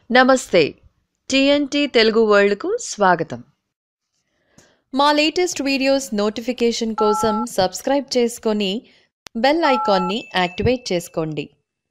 నమస్తే టీఎన్టీ తెలుగు వరల్డ్కు స్వాగతం మా లేటెస్ట్ వీడియోస్ నోటిఫికేషన్ కోసం సబ్స్క్రైబ్ చేసుకొని బెల్ ఐకాన్ని యాక్టివేట్ చేసుకోండి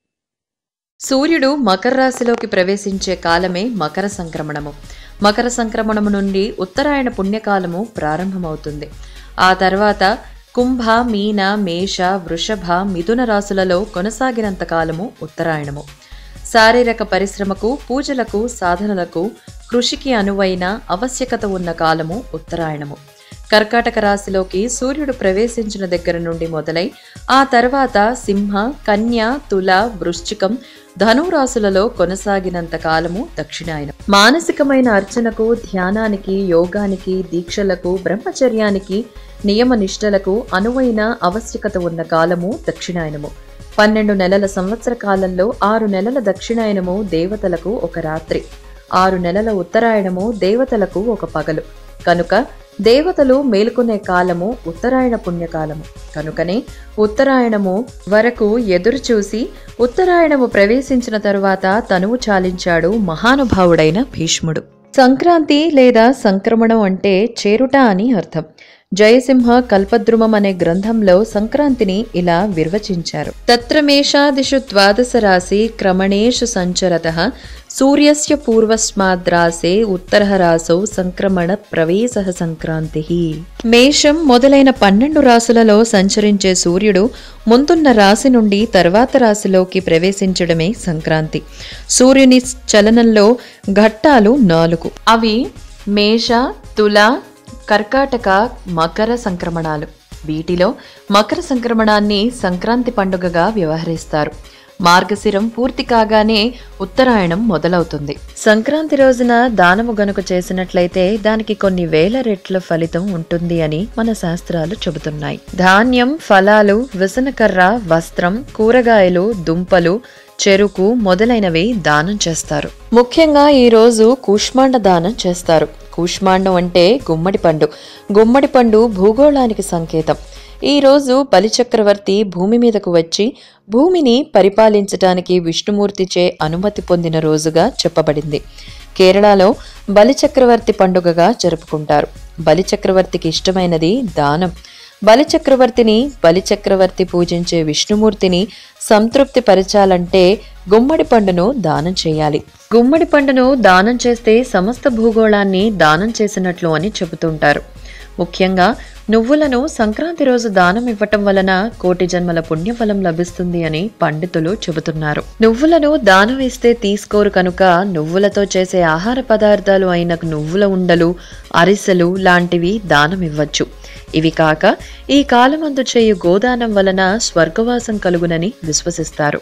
సూర్యుడు మకర రాశిలోకి ప్రవేశించే కాలమే మకర సంక్రమణము మకర సంక్రమణము నుండి ఉత్తరాయణ పుణ్యకాలము ప్రారంభమవుతుంది ఆ తర్వాత కుంభ మీన మేష వృషభ మిథున రాశులలో కొనసాగినంత కాలము ఉత్తరాయణము శారీరక పరిశ్రమకు పూజలకు సాధనలకు కృషికి అనువైన ఆవశ్యకత ఉన్న కాలము ఉత్తరాయణము కర్కాటక రాశిలోకి సూర్యుడు ప్రవేశించిన దగ్గర నుండి మొదలై ఆ తర్వాత సింహ కన్య తుల వృశ్చికం ధను రాశులలో కొనసాగినంత కాలము దక్షిణాయనం మానసికమైన అర్చనకు ధ్యానానికి యోగానికి దీక్షలకు బ్రహ్మచర్యానికి నియమ నిష్టలకు అనువైన ఆవశ్యకత ఉన్న కాలము దక్షిణాయనము పన్నెండు నెలల సంవత్సర కాలంలో ఆరు నెలల దక్షిణాయనము దేవతలకు ఒక రాత్రి ఆరు నెలల ఉత్తరాయణము దేవతలకు ఒక పగలు కనుక దేవతలు మేలుకునే కాలము ఉత్తరాయణ పుణ్యకాలము కనుకనే ఉత్తరాయణము వరకు ఎదురు చూసి ఉత్తరాయణము ప్రవేశించిన తరువాత తనువు చాలించాడు మహానుభావుడైన భీష్ముడు సంక్రాంతి లేదా సంక్రమణం అంటే చేరుట అని అర్థం జయసింహ కల్పద్రుమం అనే గ్రంథంలో సంక్రాంతిని ఇలా నిర్వచించారు తత్ర మేషాదిషు ద్వాదశ రాశి క్రమణేషు సంచరత సూర్యస్య పూర్వస్మాద్రాసే ఉత్తర రాసౌ సంక్రమణ ప్రవేశ సంక్రాంతి మేషం మొదలైన పన్నెండు రాశులలో సంచరించే సూర్యుడు ముందున్న రాశి నుండి తర్వాత రాశిలోకి ప్రవేశించడమే సంక్రాంతి సూర్యుని చలనంలో ఘట్టాలు నాలుగు అవి మేష తుల కర్కాటక మకర సంక్రమణాలు వీటిలో మకర సంక్రమణాన్ని సంక్రాంతి పండుగగా వ్యవహరిస్తారు మార్గశిరం పూర్తి కాగానే ఉత్తరాయణం మొదలవుతుంది సంక్రాంతి రోజున దానము గనుక చేసినట్లయితే దానికి కొన్ని వేల రెట్ల ఫలితం ఉంటుంది అని మన శాస్త్రాలు చెబుతున్నాయి ధాన్యం ఫలాలు విసనకర్ర వస్త్రం కూరగాయలు దుంపలు చెరుకు మొదలైనవి దానం చేస్తారు ముఖ్యంగా ఈ రోజు కూష్మాండ దానం చేస్తారు కూష్మాండం అంటే గుమ్మడి పండు గుమ్మడి పండు భూగోళానికి సంకేతం ఈ రోజు బలిచక్రవర్తి భూమి మీదకు వచ్చి భూమిని పరిపాలించటానికి విష్ణుమూర్తిచే అనుమతి పొందిన రోజుగా చెప్పబడింది కేరళలో బలిచక్రవర్తి పండుగగా జరుపుకుంటారు బలిచక్రవర్తికి ఇష్టమైనది దానం బలిచక్రవర్తిని బలిచక్రవర్తి పూజించే విష్ణుమూర్తిని సంతృప్తి పరచాలంటే గుమ్మడి పండును దానం చేయాలి గుమ్మడి పండును దానం చేస్తే సమస్త భూగోళాన్ని దానం చేసినట్లు అని చెబుతుంటారు ముఖ్యంగా నువ్వులను సంక్రాంతి రోజు దానం ఇవ్వటం వలన కోటి జన్మల పుణ్యఫలం లభిస్తుంది అని పండితులు చెబుతున్నారు నువ్వులను దానం ఇస్తే తీసుకోరు కనుక నువ్వులతో చేసే ఆహార పదార్థాలు అయిన నువ్వుల ఉండలు అరిసెలు లాంటివి దానం ఇవ్వచ్చు ఇవి కాక ఈ కాలమందు చేయు గోదానం వలన స్వర్గవాసం కలుగునని విశ్వసిస్తారు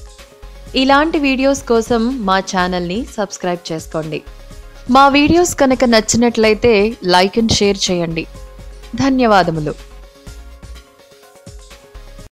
ఇలాంటి వీడియోస్ కోసం మా ఛానల్ని సబ్స్క్రైబ్ చేసుకోండి మా వీడియోస్ కనుక నచ్చినట్లయితే లైక్ అండ్ షేర్ చేయండి ధన్యవాదములు